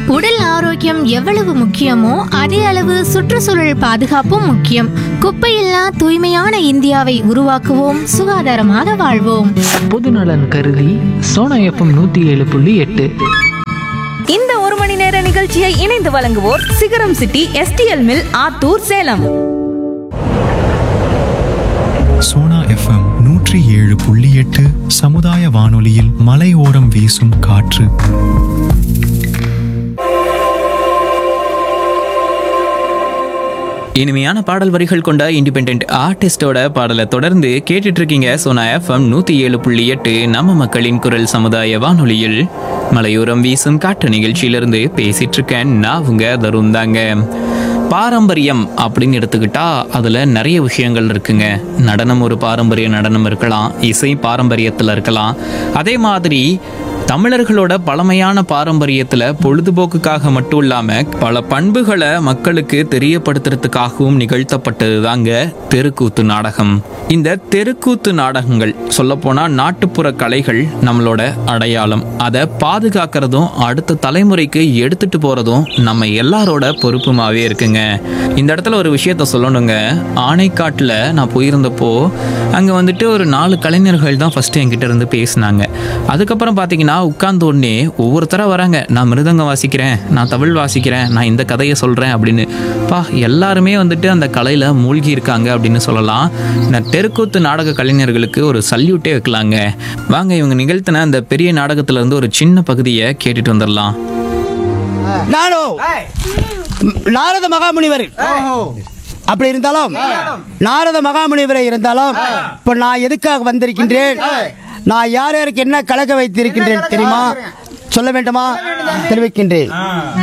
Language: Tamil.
உடல் ஆரோக்கியம் எவ்வளவு முக்கியமோ அதே அளவு சுற்றுச்சூழல் பாதுகாப்பும் முக்கியம் குப்பையில்லா தூய்மையான இந்தியாவை உருவாக்குவோம் சுகாதாரமாக வாழ்வோம் பொதுநலன் கருதி சோனா எஃப்எம் நூற்றி ஏழு புள்ளி எட்டு இந்த ஒரு மணி நேர நிகழ்ச்சியை இணைந்து வழங்குவோர் Sigaram city STL mill Attur Salem Sona FM நூற்றி ஏழு புள்ளி எட்டு சமுதாய வானொலியில் மலையோரம் வீசும் காற்று இனிமையான பாடல் வரிகள் கொண்ட இண்டிபெண்ட் ஆர்டிஸ்டோட பாடலை தொடர்ந்து கேட்டுட்டு இருக்கீங்க சோனா எஃப்எம் நூத்தி ஏழு புள்ளி எட்டு நம்ம மக்களின் குரல் சமுதாய வானொலியில் மலையோரம் வீசும் காற்று நிகழ்ச்சியிலிருந்து பேசிட்டு இருக்கேன் நான் உங்க தருண் தாங்க பாரம்பரியம் அப்படின்னு எடுத்துக்கிட்டா அதுல நிறைய விஷயங்கள் இருக்குங்க நடனம் ஒரு பாரம்பரிய நடனம் இருக்கலாம் இசை பாரம்பரியத்துல இருக்கலாம் அதே மாதிரி தமிழர்களோட பழமையான பாரம்பரியத்துல பொழுதுபோக்குக்காக மட்டும் இல்லாம பல பண்புகளை மக்களுக்கு தெரியப்படுத்துறதுக்காகவும் நிகழ்த்தப்பட்டது தாங்க தெருக்கூத்து நாடகம் இந்த தெருக்கூத்து நாடகங்கள் சொல்லப்போனா நாட்டுப்புற கலைகள் நம்மளோட அடையாளம் அதை பாதுகாக்கிறதும் அடுத்த தலைமுறைக்கு எடுத்துட்டு போறதும் நம்ம எல்லாரோட பொறுப்புமாவே இருக்குங்க இந்த இடத்துல ஒரு விஷயத்த சொல்லணுங்க ஆனைக்காட்டில் நான் போயிருந்தப்போ அங்கே வந்துட்டு ஒரு நாலு கலைஞர்கள் தான் ஃபஸ்ட்டு என்கிட்ட இருந்து பேசினாங்க அதுக்கப்புறம் பார்த்தீங்கன்னா உட்கார்ந்த உடனே ஒவ்வொருத்தராக வராங்க நான் மிருதங்கம் வாசிக்கிறேன் நான் தமிழ் வாசிக்கிறேன் நான் இந்த கதையை சொல்கிறேன் அப்படின்னு பா எல்லாருமே வந்துட்டு அந்த கலையில் மூழ்கி இருக்காங்க அப்படின்னு சொல்லலாம் இந்த தெருக்கூத்து நாடக கலைஞர்களுக்கு ஒரு சல்யூட்டே வைக்கலாங்க வாங்க இவங்க நிகழ்த்தின அந்த பெரிய நாடகத்துல இருந்து ஒரு சின்ன பகுதியை கேட்டுட்டு வந்துடலாம் நானோ ம், நாரத மகாமுனிவர் அப்படி இருந்தாலும் நாரத மகாமுனிவரை இருந்தாலும் இப்ப நான் எதுக்காக வந்திருக்கின்றேன் நான் யார் யாருக்கு என்ன கலக்க வைத்திருக்கின்றேன் தெரியுமா சொல்ல வேண்டுமா தெரிவிக்கின்றேன்